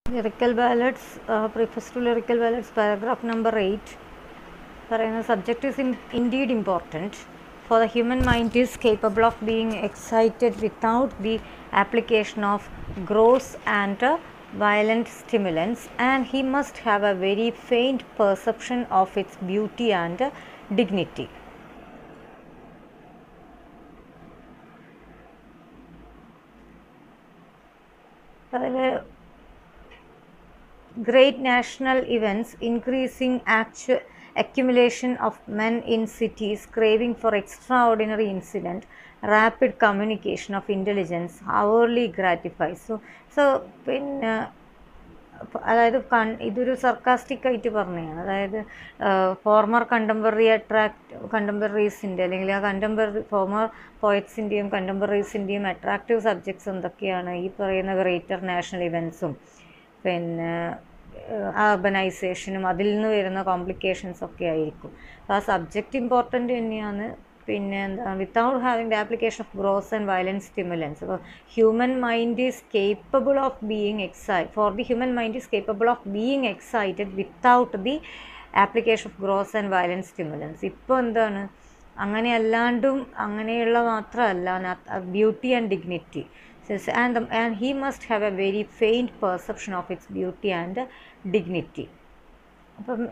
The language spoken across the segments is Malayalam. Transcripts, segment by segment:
Lyrical Ballads preface to Lyrical Ballads paragraph number eight പറയുന്ന subject is in indeed important for the human mind is capable of being excited without the application of gross and violent stimulants and he must have a very faint perception of its beauty and dignity. അതിൽ great national events, increasing actu- accumulation of men in cities, craving for extraordinary incident, rapid communication of intelligence, hourly gratifies. So, so പിന്നെ അതായത് കൺ ഇതൊരു സർക്കാസ്റ്റിക് ആയിട്ട് പറഞ്ഞതാണ് അതായത് ഫോർമർ കണ്ടംപററി അട്രാക്ട് കണ്ടംപററീസിൻ്റെ അല്ലെങ്കിൽ ആ കണ്ടംപററി ഫോർമർ പോയറ്റ്സിൻ്റെയും കണ്ടംപററീസിൻ്റെയും അട്രാക്റ്റീവ് സബ്ജക്ട്സ് എന്തൊക്കെയാണ് ഈ പറയുന്ന ഗ്രേറ്റർ നാഷണൽ ഇവൻസും പിന്നെ അർബനൈസേഷനും അതിൽ നിന്ന് വരുന്ന കോംപ്ലിക്കേഷൻസ് ഒക്കെ ആയിരിക്കും അപ്പോൾ ആ സബ്ജക്റ്റ് ഇമ്പോർട്ടൻ്റ് തന്നെയാണ് പിന്നെ എന്താ without having the application of gross and violence stimulants അപ്പോൾ human mind is capable of being excite for the human mind is capable of being excited without the application of gross and violence stimulants ഇപ്പോൾ എന്താണ് അങ്ങനെ അല്ലാണ്ടും അങ്ങനെയുള്ള മാത്രമല്ല beauty and dignity and, the, and he must have a very faint perception of its beauty and dignity അപ്പം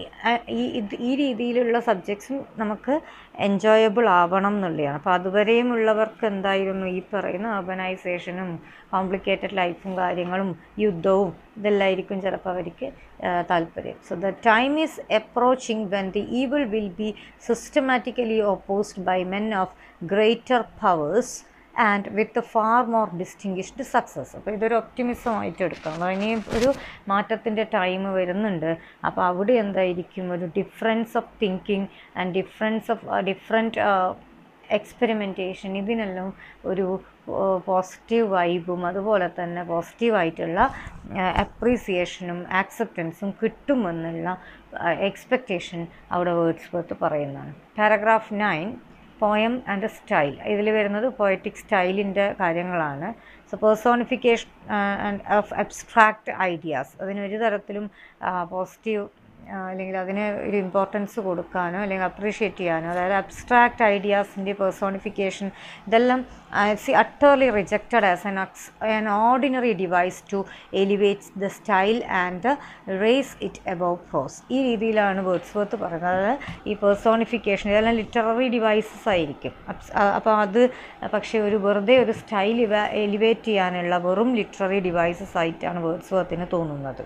ഈ ഇത് ഈ രീതിയിലുള്ള സബ്ജക്ട്സും നമുക്ക് എൻജോയബിൾ ആവണം എന്നുള്ളതാണ് അപ്പോൾ അതുവരെയും ഉള്ളവർക്ക് എന്തായിരുന്നു ഈ പറയുന്ന അർബനൈസേഷനും കോംപ്ലിക്കേറ്റഡ് ലൈഫും കാര്യങ്ങളും യുദ്ധവും ഇതെല്ലായിരിക്കും ചിലപ്പോൾ അവർക്ക് താല്പര്യം so the time is approaching when the evil will be systematically opposed by men of greater powers and with far more distinguished success അപ്പോൾ ഇതൊരു ഒപ്റ്റിമിസം ആയിട്ട് എടുക്കാം ഇനി ഒരു മാറ്റത്തിൻ്റെ ടൈം വരുന്നുണ്ട് അപ്പോൾ അവിടെ എന്തായിരിക്കും ഒരു difference of thinking and difference of different experimentation ഇതിനെല്ലാം ഒരു പോസിറ്റീവ് വൈബും അതുപോലെ തന്നെ പോസിറ്റീവായിട്ടുള്ള അപ്രീസിയേഷനും ആക്സെപ്റ്റൻസും കിട്ടുമെന്നുള്ള എക്സ്പെക്റ്റേഷൻ അവിടെ വേർഡ്സ് വർത്ത് പറയുന്നതാണ് paragraph nine poem and style ഇതിൽ വരുന്നത് പോയറ്റിക് സ്റ്റൈലിൻ്റെ കാര്യങ്ങളാണ് so personification and of abstract ideas അതിനൊരു തരത്തിലും പോസിറ്റീവ് അല്ലെങ്കിൽ അതിന് ഒരു ഇമ്പോർട്ടൻസ് കൊടുക്കാനോ അല്ലെങ്കിൽ അപ്രീഷിയേറ്റ് ചെയ്യാനോ അതായത് അബ്സ്ട്രാക്റ്റ് ഐഡിയാസിൻ്റെ പേഴ്സോണിഫിക്കേഷൻ ഇതെല്ലാം see utterly rejected as an an ordinary device to elevates the style and raise it above prose ഈ രീതിയിലാണ് വേർഡ്സ് വർത്ത് പറയുന്നത് അതായത് ഈ പേഴ്സോണിഫിക്കേഷൻ ഇതെല്ലാം ലിറ്റററി ഡിവൈസസ് ആയിരിക്കും അപ്പോൾ അത് പക്ഷേ ഒരു വെറുതെ ഒരു സ്റ്റൈൽ ഇവ എലിവേറ്റ് ചെയ്യാനുള്ള വെറും ലിറ്റററി ഡിവൈസസ് ആയിട്ടാണ് വേർഡ്സ് വർത്തിന് തോന്നുന്നത്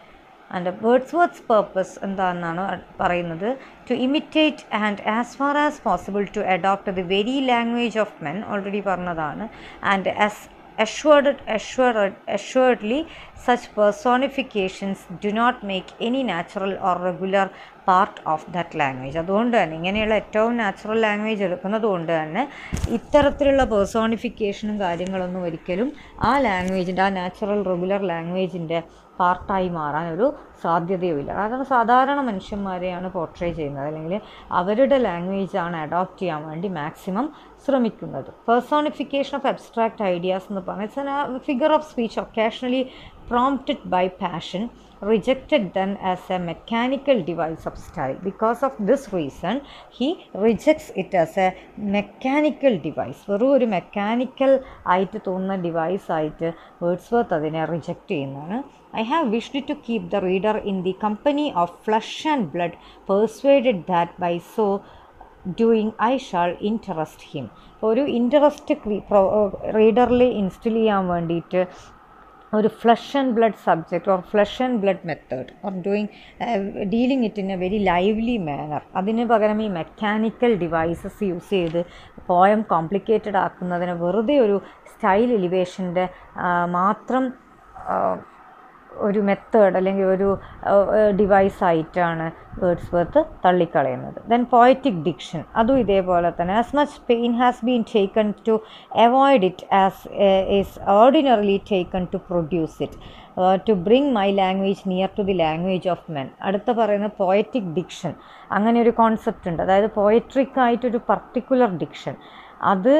ആൻഡ് വേർഡ്സ്വർത്ത് പർപ്പസ് എന്താണെന്നാണ് പറയുന്നത് to imitate and as far as possible to adopt the very language of men already പറഞ്ഞതാണ് and as assured assured assuredly such personifications do not make any natural or regular part of that language അതുകൊണ്ട് തന്നെ ഇങ്ങനെയുള്ള ഏറ്റവും നാച്ചുറൽ ലാംഗ്വേജ് എടുക്കുന്നത് കൊണ്ട് തന്നെ ഇത്തരത്തിലുള്ള പേഴ്സോണിഫിക്കേഷനും കാര്യങ്ങളൊന്നും ഒരിക്കലും ആ ലാംഗ്വേജിൻ്റെ ആ നാച്ചുറൽ റെഗുലർ ലാംഗ്വേജിൻ്റെ പാർട്ടായി മാറാൻ ഒരു സാധ്യതയുമില്ല കാരണം സാധാരണ മനുഷ്യന്മാരെയാണ് പോർട്രേ ചെയ്യുന്നത് അല്ലെങ്കിൽ അവരുടെ ലാംഗ്വേജാണ് അഡോപ്റ്റ് ചെയ്യാൻ വേണ്ടി മാക്സിമം ശ്രമിക്കുന്നത് പേഴ്സോണിഫിക്കേഷൻ ഓഫ് അബ്സ്ട്രാക്ട് ഐഡിയാസ് എന്ന് പറഞ്ഞാൽ figure of speech occasionally prompted by passion rejected then as a mechanical device of style because of this reason he rejects it as a mechanical device വെറും ഒരു മെക്കാനിക്കൽ ആയിട്ട് തോന്നുന്ന ഡിവൈസ് ആയിട്ട് വേർഡ്സ് വർത്ത് അതിനെ റിജക്റ്റ് ചെയ്യുന്നതാണ് I have wished to keep the reader in the company of flesh and blood persuaded that by so doing I shall interest him ഒരു ഇൻട്രസ്റ്റ് റീഡറിൽ ഇൻസ്റ്റിൽ ചെയ്യാൻ വേണ്ടിയിട്ട് ഒരു flesh and blood subject or flesh and blood method or doing dealing it in a very lively manner അതിന് പകരം ഈ മെക്കാനിക്കൽ ഡിവൈസസ് യൂസ് ചെയ്ത് പോയം കോംപ്ലിക്കേറ്റഡ് ആക്കുന്നതിന് വെറുതെ ഒരു സ്റ്റൈൽ എലിവേഷൻ്റെ മാത്രം ഒരു മെത്തേഡ് അല്ലെങ്കിൽ ഒരു ഡിവൈസ് ആയിട്ടാണ് വേർഡ്സ് വർത്ത് തള്ളിക്കളയുന്നത് ദെൻ പോയറ്റിക് ഡിക്ഷൻ അതും ഇതേപോലെ തന്നെ as much pain has been taken to avoid it as is ordinarily taken to produce it to bring my language near to the language of men അടുത്ത പറയുന്ന പോയറ്റിക് ഡിക്ഷൻ അങ്ങനെ ഒരു കോൺസെപ്റ്റ് ഉണ്ട് അതായത് പോയട്രിക് ആയിട്ടൊരു പർട്ടിക്കുലർ ഡിക്ഷൻ അത്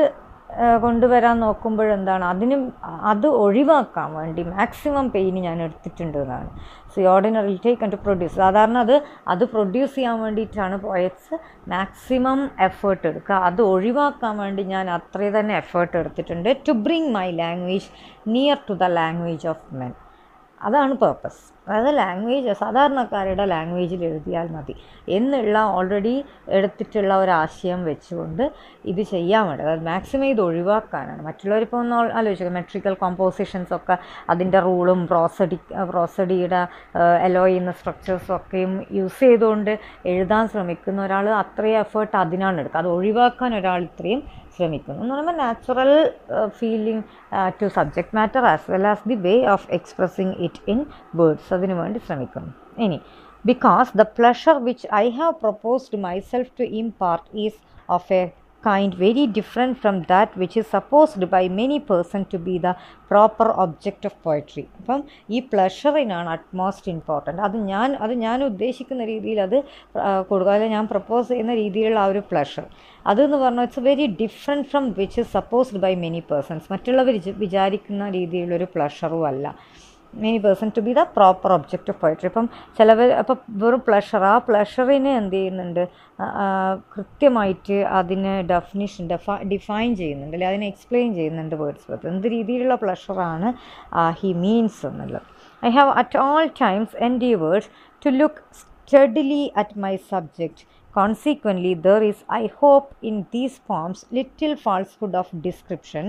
കൊണ്ടുവരാൻ നോക്കുമ്പോഴെന്താണ് അതിനും അത് ഒഴിവാക്കാൻ വേണ്ടി മാക്സിമം പെയിൻ ഞാൻ എടുത്തിട്ടുണ്ട് എന്നാണ് see ordinary take to produce സാധാരണ അത് അത് പ്രൊഡ്യൂസ് ചെയ്യാൻ വേണ്ടിയിട്ടാണ് പോയറ്റ്സ് മാക്സിമം എഫേർട്ട് എടുക്കുക അത് ഒഴിവാക്കാൻ വേണ്ടി ഞാൻ അത്രയും തന്നെ എഫേർട്ട് എടുത്തിട്ടുണ്ട് to bring my language near to the language of men അതാണ് പേർപ്പസ് അതായത് ലാംഗ്വേജ് സാധാരണക്കാരുടെ ലാംഗ്വേജിൽ എഴുതിയാൽ മതി എന്നുള്ള ഓൾറെഡി എടുത്തിട്ടുള്ള ഒരാശയം വെച്ചുകൊണ്ട് ഇത് ചെയ്യാൻ വേണ്ടി അതായത് മാക്സിമം ഇത് ഒഴിവാക്കാനാണ് മറ്റുള്ളവരിപ്പോൾ ഒന്ന് ആലോചിക്കുക മെട്രിക്കൽ കോമ്പോസിഷൻസ് ഒക്കെ അതിൻ്റെ റൂളും പ്രോസഡി പ്രോസഡിയുടെ എലോ ചെയ്യുന്ന സ്ട്രക്ചേഴ്സും ഒക്കെയും യൂസ് ചെയ്തുകൊണ്ട് എഴുതാൻ ശ്രമിക്കുന്ന ഒരാൾ അത്രയും എഫേർട്ട് അതിനാണ് എടുക്കുക അത് ഒഴിവാക്കാൻ ഒരാൾ ഇത്രയും ശ്രമിക്കുന്നു എന്ന് പറയുമ്പോൾ natural feeling to subject matter as well as the way of expressing it in words അതിനു വേണ്ടി ശ്രമിക്കുന്നു ഇനി because the pleasure which I have proposed myself to impart is of a kind very different from that which is supposed by many person to be the proper object of poetry അപ്പം ഈ പ്ലഷറിനാണ് അറ്റ്മോസ്റ്റ് ഇമ്പോർട്ടൻ്റ് അത് ഞാൻ അത് ഞാൻ ഉദ്ദേശിക്കുന്ന രീതിയിൽ അത് കൊടുക്കുക അല്ലെങ്കിൽ ഞാൻ പ്രപ്പോസ് ചെയ്യുന്ന രീതിയിലുള്ള ആ ഒരു പ്ലഷർ അതെന്ന് പറഞ്ഞാൽ it's very different from which is supposed by many persons മറ്റുള്ളവർ വിചാരിക്കുന്ന രീതിയിലുള്ളൊരു പ്ലഷറും അല്ല many person to be the proper object of poetry ഇപ്പം ചിലവർ അപ്പം വെറും പ്ലഷർ ആ പ്ലഷറിനെ എന്ത് ചെയ്യുന്നുണ്ട് കൃത്യമായിട്ട് അതിന് ഡെഫിനിഷൻ ഡെഫ ഡിഫൈൻ ചെയ്യുന്നുണ്ട് അല്ലെ അതിനെ എക്സ്പ്ലെയിൻ ചെയ്യുന്നുണ്ട് വേർഡ്സ് വർത്ത് എന്ത് രീതിയിലുള്ള പ്ലഷറാണ് ഹി മീൻസ് എന്നുള്ളത് I have at all times endeavours to look steadily at my subject Consequently, there is, I hope, in these poems little falsehood of description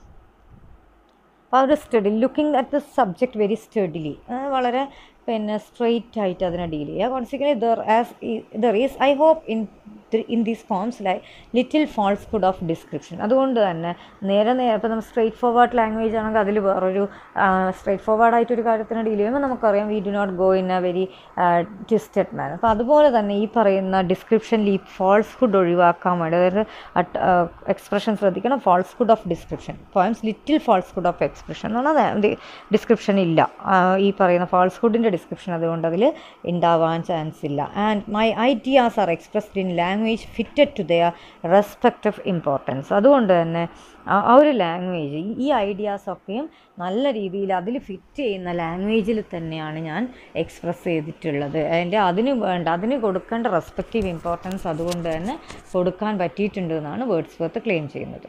വളരെ steady looking at the subject very steadily വളരെ പിന്നെ സ്ട്രെയിറ്റ് ആയിട്ട് അതിനെ ഡീൽ ചെയ്യുക consequently there as there is I hope in in these forms lie little falsehood of description അതുകൊണ്ട് തന്നെ നേരെ നേരെ ഇപ്പോൾ നമ്മൾ സ്ട്രെയിറ്റ് ഫോർവേഡ് ലാംഗ്വേജ് ആണെങ്കിൽ അതിൽ വേറൊരു സ്ട്രെയിറ്റ് ഫോർവേഡ് ആയിട്ടൊരു കാര്യത്തിന് ഡീൽ ചെയ്യുമ്പോൾ നമുക്കറിയാം we do not go in a very twisted man അപ്പോൾ അതുപോലെ തന്നെ ഈ പറയുന്ന ഡിസ്ക്രിപ്ഷനിൽ ഈ ഫാൾസ്ഹുഡ് ഒഴിവാക്കാൻ വേണ്ടി അതായത് എക്സ്പ്രഷൻ ശ്രദ്ധിക്കണം falsehood of description poems little falsehood of expression എന്ന് പറഞ്ഞാൽ ഡിസ്ക്രിപ്ഷൻ ഇല്ല ഈ പറയുന്ന ഫാൾസ്ഹുഡിൻ്റെ ഡിസ്ക്രിപ്ഷൻ അതുകൊണ്ട് അതിൽ ഉണ്ടാവാൻ ചാൻസ് ഇല്ല and my ideas are expressed in language fitted to their respective importance അതുകൊണ്ട് തന്നെ ആ ഒരു ലാംഗ്വേജ് ഈ ഐഡിയാസൊക്കെയും നല്ല രീതിയിൽ അതിൽ ഫിറ്റ് ചെയ്യുന്ന ലാംഗ്വേജിൽ തന്നെയാണ് ഞാൻ എക്സ്പ്രസ് ചെയ്തിട്ടുള്ളത് അതിൻ്റെ അതിന് വേണ്ട അതിന് കൊടുക്കേണ്ട റെസ്പെക്റ്റീവ് ഇമ്പോർട്ടൻസ് അതുകൊണ്ട് തന്നെ കൊടുക്കാൻ പറ്റിയിട്ടുണ്ട് എന്നാണ് വേർഡ്സ് വർത്ത് ക്ലെയിം ചെയ്യുന്നത്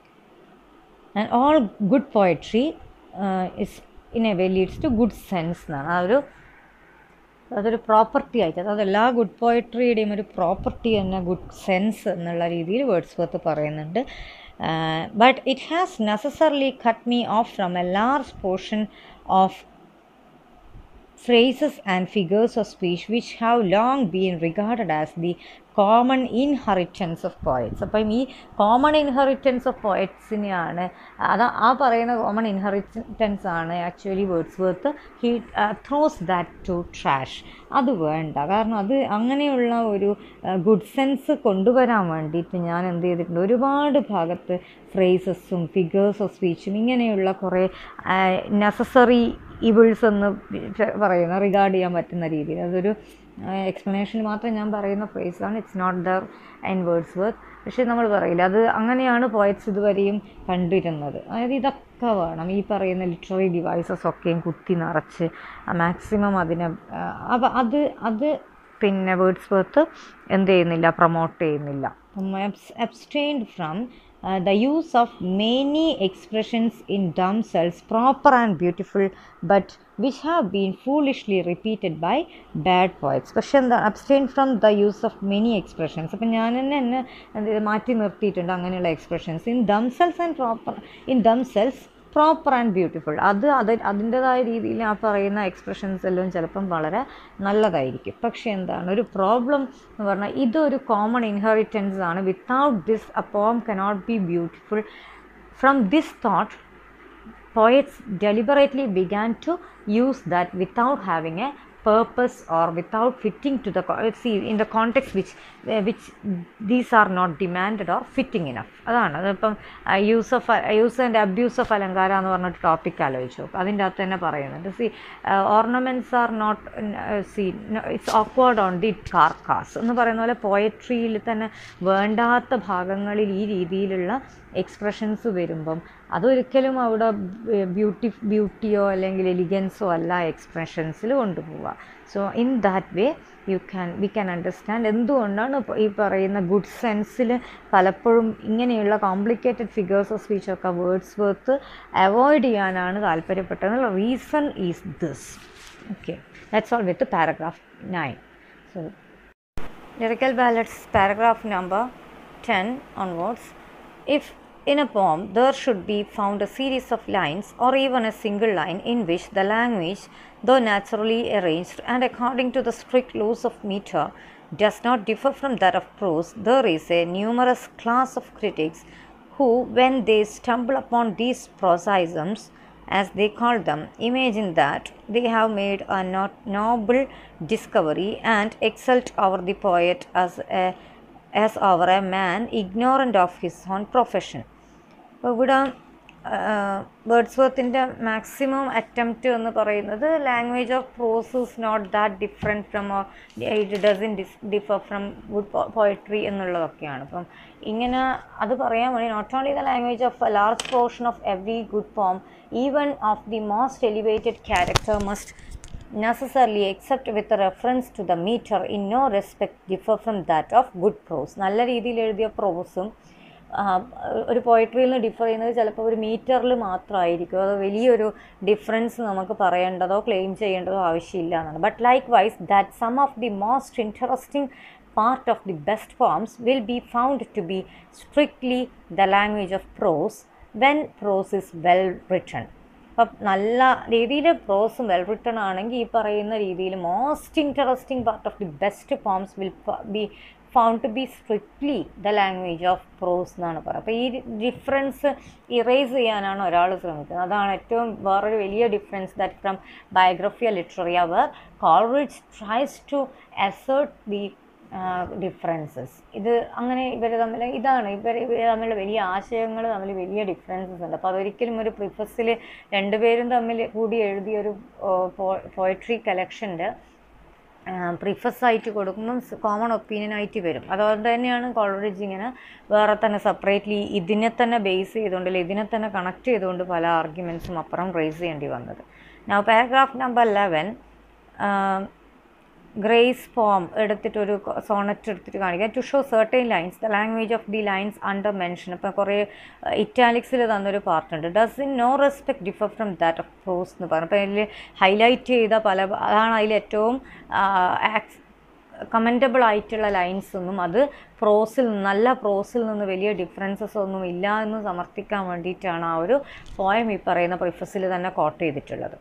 and all good poetry is in a way leads to good sense എന്നാണ് ആ ഒരു അതൊരു പ്രോപ്പർട്ടി ആയിട്ട് അതായത് എല്ലാ ഗുഡ് പോയട്രിയുടെയും ഒരു പ്രോപ്പർട്ടി തന്നെ ഗുഡ് സെൻസ് എന്നുള്ള രീതിയിൽ വേർഡ്സ് വർത്ത് പറയുന്നുണ്ട് but it has necessarily cut me off from a large portion of phrases and figures of speech which have long been regarded as the common inheritance of poets അപ്പം ഈ കോമൺ ഇൻഹെറിറ്റൻസ് ഓഫ് പോയറ്റ്സിനെയാണ് അത് ആ പറയുന്ന കോമൺ ഇൻഹെറിറ്റൻസ് ആണ് actually Wordsworth he throws that to trash അത് വേണ്ട കാരണം അത് അങ്ങനെയുള്ള ഒരു ഗുഡ് സെൻസ് കൊണ്ടുവരാൻ വേണ്ടിയിട്ട് ഞാൻ എന്ത് ചെയ്തിട്ടുണ്ട് ഒരുപാട് ഭാഗത്ത് ഫ്രേസസും ഫിഗേഴ്സ് ഓഫ് സ്പീച്ചും ഇങ്ങനെയുള്ള കുറേ നെസസറി ഇവിൾസ് എന്ന് പറയുന്ന റിഗാർഡ് ചെയ്യാൻ പറ്റുന്ന രീതിയിൽ അതൊരു എക്സ്പ്ലനേഷന് മാത്രം ഞാൻ പറയുന്ന ഫ്രേസാണ് it's not there and Wordsworth പക്ഷേ നമ്മൾ പറയില്ല അത് അങ്ങനെയാണ് പോയറ്റ്സ് ഇതുവരെയും കണ്ടിരുന്നത് അതായത് ഇതൊക്കെ വേണം ഈ പറയുന്ന ലിറ്റററി ഡിവൈസസ് ഒക്കെയും കുത്തി നിറച്ച് മാക്സിമം അതിനെ അപ്പം അത് അത് പിന്നെ വേർഡ്സ് വർത്ത് എന്ത് ചെയ്യുന്നില്ല പ്രൊമോട്ട് ചെയ്യുന്നില്ല abstained from uh, the use of many expressions in themselves proper and beautiful but which have been foolishly repeated by bad poets പക്ഷെ എന്താ abstain from the use of many expressions അപ്പം ഞാൻ തന്നെ എന്നെ എന്ത് മാറ്റി നിർത്തിയിട്ടുണ്ട് അങ്ങനെയുള്ള expressions in themselves and proper in themselves proper and beautiful അത് അത് അതിൻ്റെതായ രീതിയിൽ ആ പറയുന്ന എക്സ്പ്രഷൻസ് എല്ലാം ചിലപ്പം വളരെ നല്ലതായിരിക്കും പക്ഷേ എന്താണ് ഒരു പ്രോബ്ലം എന്ന് പറഞ്ഞാൽ ഇതൊരു കോമൺ ഇൻഹെറിറ്റൻസ് ആണ് without this a poem cannot be beautiful from this thought poets deliberately began to use that without having a purpose or without fitting to the co- see in the context which uh, which these are not demanded or fitting enough അതാണ് അതിപ്പം use of use and abuse of അലങ്കാര എന്ന് പറഞ്ഞിട്ട് ടോപ്പിക് ആലോചിച്ചു നോക്ക് അതിൻ്റെ അകത്ത് തന്നെ പറയുന്നുണ്ട് see ornaments are not see it's awkward on the carcass എന്ന് പറയുന്ന പോലെ പോയട്രിയിൽ തന്നെ വേണ്ടാത്ത ഭാഗങ്ങളിൽ ഈ രീതിയിലുള്ള എക്സ്പ്രഷൻസ് വരുമ്പം അതൊരിക്കലും അവിടെ ബ്യൂട്ടി ബ്യൂട്ടിയോ അല്ലെങ്കിൽ എലിഗൻസോ അല്ല എക്സ്പ്രഷൻസിൽ കൊണ്ടുപോവുക so in that way you can we can understand എന്തുകൊണ്ടാണ് ഇപ്പൊ ഈ പറയുന്ന ഗുഡ് സെൻസിൽ പലപ്പോഴും ഇങ്ങനെയുള്ള കോംപ്ലിക്കേറ്റഡ് ഫിഗേഴ്സ് ഓഫ് സ്പീച്ചൊക്കെ വേർഡ്സ് വർത്ത് അവോയ്ഡ് ചെയ്യാനാണ് താല്പര്യപ്പെട്ടത് reason is this okay that's all with paragraph nine so Lyrical ballads, paragraph number 10 onwards. If in a poem there should be found a series of lines or even a single line in which the language, though naturally arranged and according to the strict laws of meter, does not differ from that of prose, there is a numerous class of critics who, when they stumble upon these prosisms, as they call them, imagine that they have made a not noble discovery and exult over the poet as a as over a man ignorant of his own profession. അപ്പോൾ ഇവിടെ വേർഡ്സ്വർത്തിൻ്റെ മാക്സിമം അറ്റംപ്റ്റ് എന്ന് പറയുന്നത് language of prose is not that different from it doesn't differ from good poetry എന്നുള്ളതൊക്കെയാണ് അപ്പം ഇങ്ങനെ അത് പറയാൻ വേണ്ടി not only the language of a large portion of every good poem even of the most elevated character must necessarily except with a reference to the meter in no respect differ from that of good prose നല്ല രീതിയിൽ എഴുതിയ പ്രോസും ഒരു പോയിട്രിയിൽ നിന്ന് ഡിഫർ ചെയ്യുന്നത് ചിലപ്പോൾ ഒരു മീറ്ററിൽ മാത്രമായിരിക്കും അത് വലിയൊരു ഡിഫറൻസ് നമുക്ക് പറയേണ്ടതോ ക്ലെയിം ചെയ്യേണ്ടതോ ആവശ്യമില്ല എന്നാണ് but likewise that some of the most interesting part of the best poems will be found to be strictly the language of prose when prose is well written അപ്പം നല്ല രീതിയിൽ പ്രോസും വെൽ റിട്ടൺ ആണെങ്കിൽ ഈ പറയുന്ന രീതിയിൽ most interesting part of the best poems will be found to be strictly the language of prose എന്നാണ് പറയുന്നത് അപ്പോൾ ഈ ഡിഫറൻസ് ഇറേസ് ചെയ്യാനാണ് ഒരാൾ ശ്രമിക്കുന്നത് അതാണ് ഏറ്റവും വേറൊരു വലിയ difference that from Biographia Literaria അവർ Coleridge tries to assert the differences ഇത് അങ്ങനെ ഇവർ തമ്മിൽ ഇതാണ് ഇവർ ഇവർ തമ്മിലുള്ള വലിയ ആശയങ്ങൾ തമ്മിൽ വലിയ ഡിഫറൻസസ് ഉണ്ട് അപ്പോൾ അതൊരിക്കലും ഒരു പ്രിഫസിൽ രണ്ടുപേരും തമ്മിൽ കൂടി എഴുതിയൊരു പോയട്രി കളക്ഷൻ്റെ പ്രിഫസ് ആയിട്ട് കൊടുക്കുമ്പം കോമൺ ഒപ്പീനിയൻ ആയിട്ട് വരും അതുകൊണ്ട് തന്നെയാണ് കോളേജ് ഇങ്ങനെ വേറെ തന്നെ സെപ്പറേറ്റ്ലി ഇതിനെ തന്നെ ബേസ് ചെയ്തുകൊണ്ട് അല്ലെങ്കിൽ ഇതിനെ തന്നെ കണക്ട് ചെയ്തുകൊണ്ട് പല ആർഗ്യുമെൻസും അപ്പുറം റേസ് ചെയ്യേണ്ടി വന്നത് now paragraph number eleven Gray's form എടുത്തിട്ടൊരു സോണറ്റ് എടുത്തിട്ട് കാണിക്കുക to show certain lines the language of the lines under mention ഇപ്പം കുറേ ഇറ്റാലിക്സിൽ തന്നൊരു പാർട്ടുണ്ട് does in no respect differ from that of prose എന്ന് പറഞ്ഞു അപ്പോൾ അതിൽ ഹൈലൈറ്റ് ചെയ്ത പല അതാണ് അതിൽ ഏറ്റവും കമൻറ്റബിൾ ആയിട്ടുള്ള ലൈൻസ് ഒന്നും അത് പ്രോസിൽ നല്ല പ്രോസിൽ നിന്ന് വലിയ ഡിഫറൻസസ് ഒന്നും ഇല്ല എന്ന് സമർത്ഥിക്കാൻ വേണ്ടിയിട്ടാണ് ആ ഒരു പോയം ഈ പറയുന്ന പ്രിഫസിൽ തന്നെ കോട്ട് ചെയ്തിട്ടുള്ളത്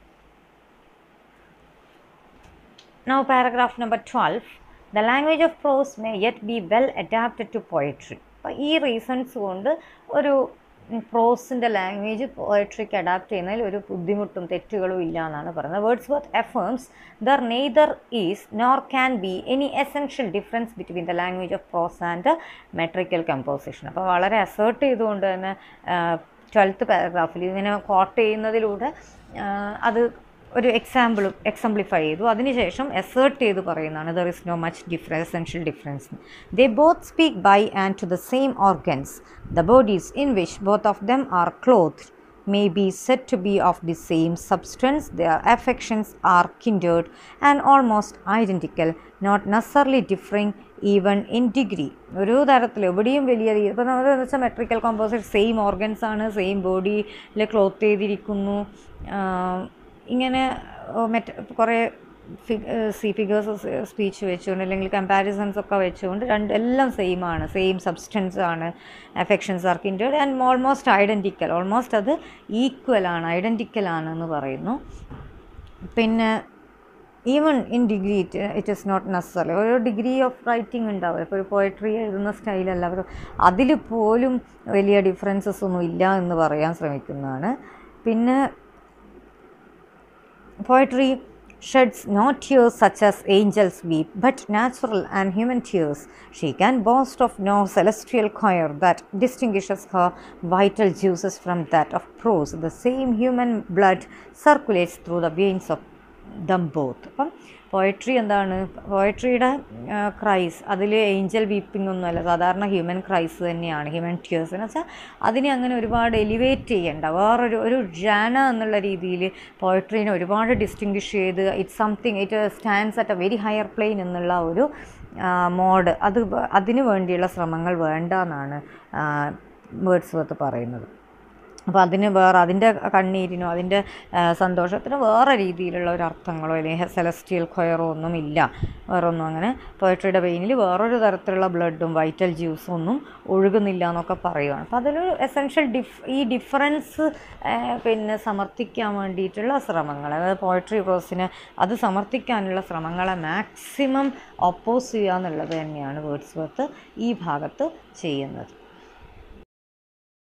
Now, paragraph number 12 the language of prose may yet be well adapted to poetry. അപ്പോൾ ഈ റീസൺസ് കൊണ്ട് ഒരു പ്രോസിൻ്റെ ലാംഗ്വേജ് പോയട്രിക്ക് അഡാപ്റ്റ് ചെയ്യുന്നതിൽ ഒരു ബുദ്ധിമുട്ടും തെറ്റുകളും ഇല്ല എന്നാണ് പറയുന്നത് Wordsworth affirms there neither is nor can be any essential difference between the language of prose and metrical composition അപ്പോൾ വളരെ അസേർട്ട് ചെയ്തുകൊണ്ട് തന്നെ ട്വൽത്ത് പാരഗ്രാഫിൽ ഇങ്ങനെ കോട്ട് ചെയ്യുന്നതിലൂടെ അത് ഒരു എക്സാമ്പിളും എക്സാംപ്ലിഫൈ ചെയ്തു അതിനുശേഷം എസേർട്ട് ചെയ്ത് പറയുന്നതാണ് there is no much difference essential difference they both speak by and to the same organs the bodies in which both of them are clothed may be said to be of the same substance, their affections are kindred and almost identical, not necessarily differing even in degree ഒരു തരത്തിൽ എവിടെയും വലിയ രീതി ഇപ്പോൾ നമ്മൾ വെച്ചാൽ മെട്രിക്കൽ കോമ്പോസിറ്റ് സെയിം ഓർഗൻസ് ആണ് സെയിം ബോഡിയിൽ ക്ലോത്ത് ചെയ്തിരിക്കുന്നു ഇങ്ങനെ മറ്റ് കുറേ സി ഫിഗേഴ്സ് സ്പീച്ച് വെച്ചുകൊണ്ട് അല്ലെങ്കിൽ കമ്പാരിസൺസ് ഒക്കെ വെച്ചുകൊണ്ട് രണ്ട് എല്ലാം സെയിം ആണ് സെയിം സബ്സ്റ്റൻസ് ആണ് affections are kindred and almost identical almost അത് ഈക്വൽ ആണ് ഐഡൻറ്റിക്കൽ ആണ് എന്ന് പറയുന്നു പിന്നെ even in degree it it is not necessary ഒരു ഡിഗ്രി ഓഫ് റൈറ്റിംഗ് ഉണ്ടാവും ഇപ്പോൾ ഒരു പോയട്രി എഴുതുന്ന സ്റ്റൈലല്ല അവർ അതിൽ പോലും വലിയ ഡിഫറൻസസ് ഒന്നും ഇല്ല എന്ന് പറയാൻ ശ്രമിക്കുന്നതാണ് പിന്നെ poetry sheds no tears such as angels weep, but natural and human tears. She can boast of no celestial choir that distinguishes her vital juices from that of prose. The same human blood circulates through the veins of them both അപ്പം പോയട്രി എന്താണ് പോയട്രിയുടെ ക്രൈസ് അതിൽ ഏഞ്ചൽ വീപ്പിംഗ് ഒന്നുമല്ല സാധാരണ ഹ്യൂമൻ ക്രൈസ് തന്നെയാണ് ഹ്യൂമൻ ടിയേഴ്സ് എന്ന് വെച്ചാൽ അതിനെ അങ്ങനെ ഒരുപാട് എലിവേറ്റ് ചെയ്യേണ്ട വേറൊരു ഒരു ജാന എന്നുള്ള രീതിയിൽ പോയട്രീനെ ഒരുപാട് ഡിസ്റ്റിങ്വിഷ് ചെയ്ത് it something it stands at a very higher plane എന്നുള്ള ഒരു മോഡ് അത് അതിനു വേണ്ടിയുള്ള ശ്രമങ്ങൾ വേണ്ട എന്നാണ് വേർഡ്സ് വർത്ത് പറയുന്നത് അപ്പോൾ അതിന് വേറെ അതിൻ്റെ കണ്ണീരിനോ അതിൻ്റെ സന്തോഷത്തിനോ വേറെ രീതിയിലുള്ള ഒരു അർത്ഥങ്ങളോ അല്ലെങ്കിൽ സെലസ്റ്റിയൽ കൊയറോ ഒന്നും ഇല്ല വേറെ ഒന്നും അങ്ങനെ പോയട്രിയുടെ വെയിനിൽ വേറൊരു തരത്തിലുള്ള ബ്ലഡും വൈറ്റൽ ജ്യൂസും ഒന്നും ഒഴുകുന്നില്ല എന്നൊക്കെ പറയുകയാണ് അപ്പോൾ അതിലൊരു എസെൻഷ്യൽ ഡിഫ് ഈ ഡിഫറൻസ് പിന്നെ സമർത്ഥിക്കാൻ വേണ്ടിയിട്ടുള്ള ശ്രമങ്ങൾ അതായത് പോയട്രി പ്രോസിന് അത് സമർത്ഥിക്കാനുള്ള ശ്രമങ്ങളെ മാക്സിമം ഒപ്പോസ് ചെയ്യുക എന്നുള്ളത് തന്നെയാണ് വേർഡ്സ് വർത്ത് ഈ ഭാഗത്ത് ചെയ്യുന്നത്